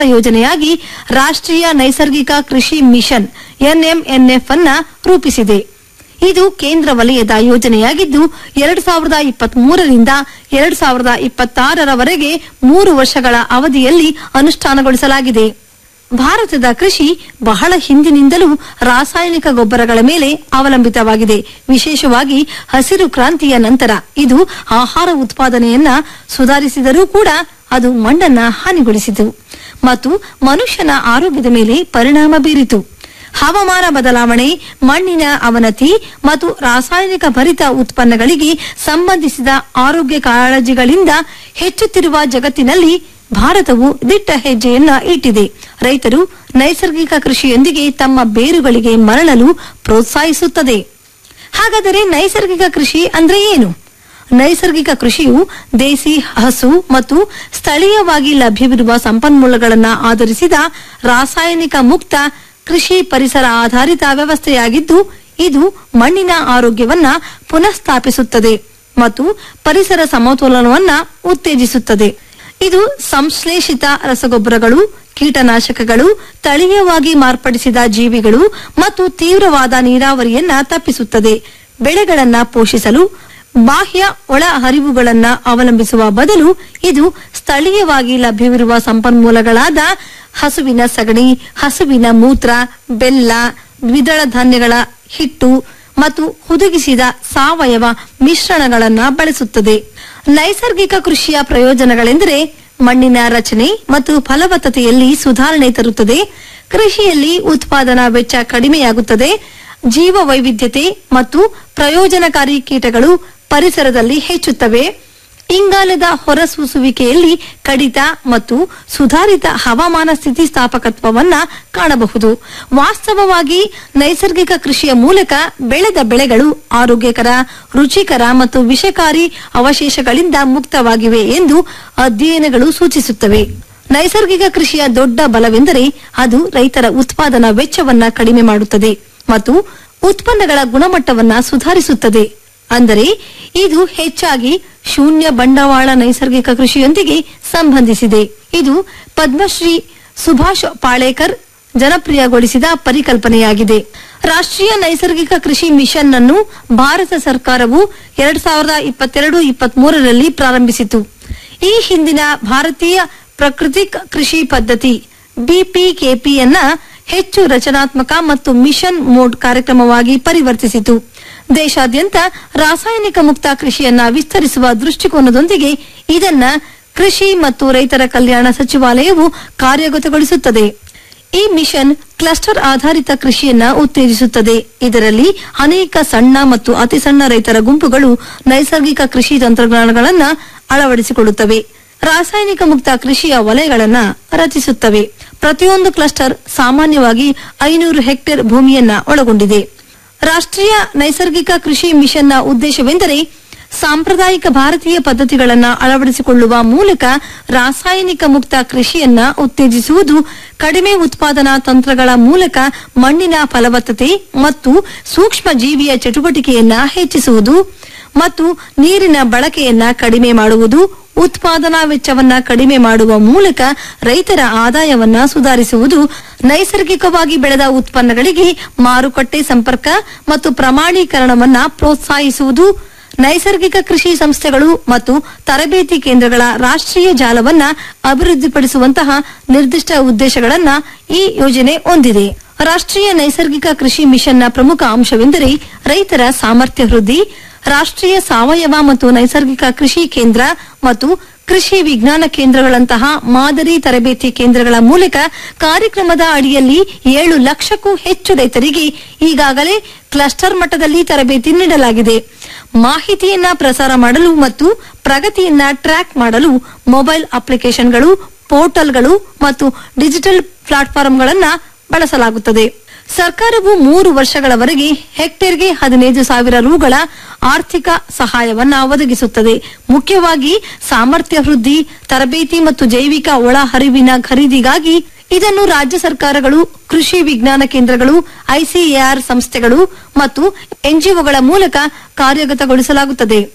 ಯೋಜನೆಯಾಗಿ ರಾಷ್ಟ್ರೀಯ ನೈಸರ್ಗಿಕ ಕೃಷಿ ಮಿಷನ್ ಎನ್ಎಂಎನ್ಎಫ್ ಅನ್ನ ರೂಪಿಸಿದೆ ಇದು ಕೇಂದ್ರ ವಲಯದ ಯೋಜನೆಯಾಗಿದ್ದು ಎರಡು ಸಾವಿರದ ಇಪ್ಪತ್ತ್ ಮೂರರಿಂದ ಎರಡು ಸಾವಿರದ ಇಪ್ಪತ್ತಾರರವರೆಗೆ ಮೂರು ವರ್ಷಗಳ ಅವಧಿಯಲ್ಲಿ ಅನುಷ್ಠಾನಗೊಳಿಸಲಾಗಿದೆ ಭಾರತದ ಕೃಷಿ ಬಹಳ ಹಿಂದಿನಿಂದಲೂ ರಾಸಾಯನಿಕ ಗೊಬ್ಬರಗಳ ಮೇಲೆ ಅವಲಂಬಿತವಾಗಿದೆ ವಿಶೇಷವಾಗಿ ಹಸಿರು ಕ್ರಾಂತಿಯ ನಂತರ ಇದು ಆಹಾರ ಉತ್ಪಾದನೆಯನ್ನ ಸುಧಾರಿಸಿದರೂ ಕೂಡ ಅದು ಮಣ್ಣನ್ನ ಹಾನಿಗೊಳಿಸಿತು ಮತ್ತು ಮನುಷ್ಯನ ಆರೋಗ್ಯದ ಮೇಲೆ ಪರಿಣಾಮ ಬೀರಿತು ಹವಾಮಾನ ಬದಲಾವಣೆ ಮಣ್ಣಿನ ಅವನತಿ ಮತ್ತು ರಾಸಾಯನಿಕ ಭರಿತ ಉತ್ಪನ್ನಗಳಿಗೆ ಸಂಬಂಧಿಸಿದ ಆರೋಗ್ಯ ಕಾಳಜಿಗಳಿಂದ ಹೆಚ್ಚುತ್ತಿರುವ ಜಗತ್ತಿನಲ್ಲಿ ಭಾರತವು ದಿಟ್ಟ ಹೆಜ್ಜೆಯನ್ನ ಇಟ್ಟಿದೆ ರೈತರು ನೈಸರ್ಗಿಕ ಕೃಷಿಯೊಂದಿಗೆ ತಮ್ಮ ಬೇರುಗಳಿಗೆ ಮರಳಲು ಪ್ರೋತ್ಸಾಹಿಸುತ್ತದೆ ಹಾಗಾದರೆ ನೈಸರ್ಗಿಕ ಕೃಷಿ ಅಂದ್ರೆ ಏನು ನೈಸರ್ಗಿಕ ಕೃಷಿಯು ದೇಸಿ ಹಸು ಮತ್ತು ಸ್ಥಳೀಯವಾಗಿ ಲಭ್ಯವಿರುವ ಸಂಪನ್ಮೂಲಗಳನ್ನ ಆಧರಿಸಿದ ರಾಸಾಯನಿಕ ಮುಕ್ತ ಕೃಷಿ ಪರಿಸರ ಆಧಾರಿತ ವ್ಯವಸ್ಥೆಯಾಗಿದ್ದು ಇದು ಮಣ್ಣಿನ ಆರೋಗ್ಯವನ್ನ ಪುನಃಸ್ಥಾಪಿಸುತ್ತದೆ ಮತ್ತು ಪರಿಸರ ಸಮತೋಲನವನ್ನ ಉತ್ತೇಜಿಸುತ್ತದೆ ಇದು ಸಂಶ್ಲೇಷಿತ ರಸಗೊಬ್ಬರಗಳು ಕೀಟನಾಶಕಗಳು ತಳೀಯವಾಗಿ ಮಾರ್ಪಡಿಸಿದ ಜೀವಿಗಳು ಮತ್ತು ತೀವ್ರವಾದ ನೀರಾವರಿಯನ್ನ ತಪ್ಪಿಸುತ್ತದೆ ಬೆಳೆಗಳನ್ನ ಪೋಷಿಸಲು ಬಾಹ್ಯ ಒಳ ಹರಿವುಗಳನ್ನ ಅವಲಂಬಿಸುವ ಬದಲು ಇದು ಸ್ಥಳೀಯವಾಗಿ ಲಭ್ಯವಿರುವ ಸಂಪನ್ಮೂಲಗಳಾದ ಹಸುವಿನ ಸಗಣಿ ಹಸುವಿನ ಮೂತ್ರ ಬೆಲ್ಲ ದ್ವಿದಳ ಧಾನ್ಯಗಳ ಹಿಟ್ಟು ಮತ್ತು ಹುದುಗಿಸಿದ ಸಾವಯವ ಮಿಶ್ರಣಗಳನ್ನ ಬಳಸುತ್ತದೆ ನೈಸರ್ಗಿಕ ಕೃಷಿಯ ಪ್ರಯೋಜನಗಳೆಂದರೆ ಮಣ್ಣಿನ ರಚನೆ ಮತ್ತು ಫಲವತ್ತತೆಯಲ್ಲಿ ಸುಧಾರಣೆ ತರುತ್ತದೆ ಕೃಷಿಯಲ್ಲಿ ಉತ್ಪಾದನಾ ವೆಚ್ಚ ಕಡಿಮೆಯಾಗುತ್ತದೆ ಜೀವ ವೈವಿಧ್ಯತೆ ಮತ್ತು ಪ್ರಯೋಜನಕಾರಿ ಕೀಟಗಳು ಪರಿಸರದಲ್ಲಿ ಹೆಚ್ಚುತ್ತವೆ ಇಂಗಾಲದ ಹೊರಸೂಸುವಿಕೆಯಲ್ಲಿ ಕಡಿತ ಮತ್ತು ಸುಧಾರಿತ ಹವಾಮಾನ ಸ್ಥಿತಿಸ್ಥಾಪಕತ್ವವನ್ನ ಕಾಣಬಹುದು ವಾಸ್ತವವಾಗಿ ನೈಸರ್ಗಿಕ ಕೃಷಿಯ ಮೂಲಕ ಬೆಳೆದ ಬೆಳೆಗಳು ಆರೋಗ್ಯಕರ ರುಚಿಕರ ಮತ್ತು ವಿಷಕಾರಿ ಅವಶೇಷಗಳಿಂದ ಮುಕ್ತವಾಗಿವೆ ಎಂದು ಅಧ್ಯಯನಗಳು ಸೂಚಿಸುತ್ತವೆ ನೈಸರ್ಗಿಕ ಕೃಷಿಯ ದೊಡ್ಡ ಬಲವೆಂದರೆ ಅದು ರೈತರ ಉತ್ಪಾದನಾ ವೆಚ್ಚವನ್ನ ಕಡಿಮೆ ಮಾಡುತ್ತದೆ ಮತ್ತು ಉತ್ಪನ್ನಗಳ ಗುಣಮಟ್ಟವನ್ನ ಸುಧಾರಿಸುತ್ತದೆ ಅಂದರೆ ಇದು ಹೆಚ್ಚಾಗಿ ಶೂನ್ಯ ಬಂಡವಾಳ ನೈಸರ್ಗಿಕ ಕೃಷಿಯೊಂದಿಗೆ ಸಂಬಂಧಿಸಿದೆ ಇದು ಪದ್ಮಶ್ರೀ ಸುಭಾಷ್ ಪಾಳೇಕರ್ ಜನಪ್ರಿಯಗೊಳಿಸಿದ ಪರಿಕಲ್ಪನೆಯಾಗಿದೆ ರಾಷ್ಟ್ರೀಯ ನೈಸರ್ಗಿಕ ಕೃಷಿ ಮಿಷನ್ ಅನ್ನು ಭಾರತ ಸರ್ಕಾರವು ಎರಡ್ ಸಾವಿರದ ಇಪ್ಪತ್ತೆರಡು ಇಪ್ಪತ್ಮೂರರಲ್ಲಿ ಪ್ರಾರಂಭಿಸಿತು ಈ ಹಿಂದಿನ ಭಾರತೀಯ ಪ್ರಾಕೃತಿಕ್ ಕೃಷಿ ಪದ್ಧತಿ ಬಿಪಿಕೆಪಿಯನ್ನ ಹೆಚ್ಚು ರಚನಾತ್ಮಕ ಮತ್ತು ಮಿಷನ್ ಮೋಡ್ ಕಾರ್ಯಕ್ರಮವಾಗಿ ಪರಿವರ್ತಿಸಿತು ದೇಶಾದ್ಯಂತ ರಾಸಾಯನಿಕ ಮುಕ್ತ ಕೃಷಿಯನ್ನ ವಿಸ್ತರಿಸುವ ದೃಷ್ಟಿಕೋನದೊಂದಿಗೆ ಇದನ್ನ ಕೃಷಿ ಮತ್ತು ರೈತರ ಕಲ್ಯಾಣ ಸಚಿವಾಲಯವು ಕಾರ್ಯಗತಗೊಳಿಸುತ್ತದೆ ಈ ಮಿಷನ್ ಕ್ಲಸ್ಟರ್ ಆಧಾರಿತ ಕೃಷಿಯನ್ನ ಉತ್ತೇಜಿಸುತ್ತದೆ ಇದರಲ್ಲಿ ಅನೇಕ ಸಣ್ಣ ಮತ್ತು ಅತಿ ಸಣ್ಣ ರೈತರ ಗುಂಪುಗಳು ನೈಸರ್ಗಿಕ ಕೃಷಿ ತಂತ್ರಜ್ಞಾನಗಳನ್ನ ಅಳವಡಿಸಿಕೊಳ್ಳುತ್ತವೆ ರಾಸಾಯನಿಕ ಮುಕ್ತ ಕೃಷಿಯ ವಲಯಗಳನ್ನ ರಚಿಸುತ್ತವೆ ಪ್ರತಿಯೊಂದು ಕ್ಲಸ್ಟರ್ ಸಾಮಾನ್ಯವಾಗಿ ಐನೂರು ಹೆಕ್ಟೇರ್ ಭೂಮಿಯನ್ನ ಒಳಗೊಂಡಿದೆ ರಾಷ್ಟ್ರೀಯ ನೈಸರ್ಗಿಕ ಕೃಷಿ ಮಿಷನ್ನ ಉದ್ದೇಶವೆಂದರೆ ಸಾಂಪ್ರದಾಯಿಕ ಭಾರತೀಯ ಪದ್ಧತಿಗಳನ್ನ ಅಳವಡಿಸಿಕೊಳ್ಳುವ ಮೂಲಕ ರಾಸಾಯನಿಕ ಮುಕ್ತ ಕೃಷಿಯನ್ನ ಉತ್ತೇಜಿಸುವುದು ಕಡಿಮೆ ಉತ್ಪಾದನಾ ತಂತ್ರಗಳ ಮೂಲಕ ಮಣ್ಣಿನ ಫಲವತ್ತತೆ ಮತ್ತು ಸೂಕ್ಷ್ಮ ಜೀವಿಯ ಚಟುವಟಿಕೆಯನ್ನ ಹೆಚ್ಚಿಸುವುದು ಮತ್ತು ನೀರಿನ ಬಳಕೆಯನ್ನ ಕಡಿಮೆ ಮಾಡುವುದು ಉತ್ಪಾದನಾ ವೆಚ್ಚವನ್ನ ಕಡಿಮೆ ಮಾಡುವ ಮೂಲಕ ರೈತರ ಆದಾಯವನ್ನ ಸುಧಾರಿಸುವುದು ನೈಸರ್ಗಿಕವಾಗಿ ಬೆಳೆದ ಉತ್ಪನ್ನಗಳಿಗೆ ಮಾರುಕಟ್ಟೆ ಸಂಪರ್ಕ ಮತ್ತು ಪ್ರಮಾಣೀಕರಣವನ್ನ ಪ್ರೋತ್ಸಾಹಿಸುವುದು ನೈಸರ್ಗಿಕ ಕೃಷಿ ಸಂಸ್ಥೆಗಳು ಮತ್ತು ತರಬೇತಿ ಕೇಂದ್ರಗಳ ರಾಷ್ಟ್ರೀಯ ಜಾಲವನ್ನ ಅಭಿವೃದ್ಧಿಪಡಿಸುವಂತಹ ನಿರ್ದಿಷ್ಟ ಉದ್ದೇಶಗಳನ್ನ ಈ ಯೋಜನೆ ಹೊಂದಿದೆ ರಾಷ್ಟ್ರೀಯ ನೈಸರ್ಗಿಕ ಕೃಷಿ ಮಿಷನ್ನ ಪ್ರಮುಖ ಅಂಶವೆಂದರೆ ರೈತರ ಸಾಮರ್ಥ್ಯ ವೃದ್ಧಿ ರಾಷ್ಟ್ರೀಯ ಸಾವಯವ ಮತ್ತು ನೈಸರ್ಗಿಕ ಕೃಷಿ ಕೇಂದ್ರ ಮತ್ತು ಕೃಷಿ ವಿಜ್ಞಾನ ಕೇಂದ್ರಗಳಂತಹ ಮಾದರಿ ತರಬೇತಿ ಕೇಂದ್ರಗಳ ಮೂಲಕ ಕಾರ್ಯಕ್ರಮದ ಅಡಿಯಲ್ಲಿ ಏಳು ಲಕ್ಷಕ್ಕೂ ಹೆಚ್ಚು ರೈತರಿಗೆ ಈಗಾಗಲೇ ಕ್ಲಸ್ಟರ್ ಮಟ್ಟದಲ್ಲಿ ತರಬೇತಿ ನೀಡಲಾಗಿದೆ ಮಾಹಿತಿಯನ್ನ ಪ್ರಸಾರ ಮಾಡಲು ಮತ್ತು ಪ್ರಗತಿಯನ್ನ ಟ್ರ್ಯಾಕ್ ಮಾಡಲು ಮೊಬೈಲ್ ಅಪ್ಲಿಕೇಶನ್ಗಳು ಪೋರ್ಟಲ್ಗಳು ಮತ್ತು ಡಿಜಿಟಲ್ ಪ್ಲಾಟ್ಫಾರ್ಮ್ಗಳನ್ನ ಬಳಸಲಾಗುತ್ತದೆ ಸರ್ಕಾರವು ಮೂರು ವರ್ಷಗಳವರೆಗೆ ಹೆಕ್ಟೇರ್ಗೆ ಹದಿನೈದು ಸಾವಿರ ರುಗಳ ಆರ್ಥಿಕ ಸಹಾಯವನ್ನ ಒದಗಿಸುತ್ತದೆ ಮುಖ್ಯವಾಗಿ ಸಾಮರ್ಥ್ಯ ವೃದ್ಧಿ ತರಬೇತಿ ಮತ್ತು ಜೈವಿಕ ಒಳಹರಿವಿನ ಖರೀದಿಗಾಗಿ ಇದನ್ನು ರಾಜ್ಯ ಸರ್ಕಾರಗಳು ಕೃಷಿ ವಿಜ್ಞಾನ ಕೇಂದ್ರಗಳು ಐಸಿಎಆರ್ ಸಂಸ್ಥೆಗಳು ಮತ್ತು ಎನ್ಜಿಒಗಳ ಮೂಲಕ ಕಾರ್ಯಗತಗೊಳಿಸಲಾಗುತ್ತದೆ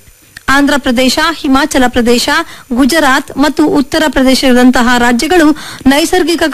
ಆಂಧ್ರಪ್ರದೇಶ ಹಿಮಾಚಲ ಪ್ರದೇಶ ಗುಜರಾತ್ ಮತ್ತು ಉತ್ತರ ಪ್ರದೇಶದಂತಹ ರಾಜ್ಯಗಳು ನೈಸರ್ಗಿಕ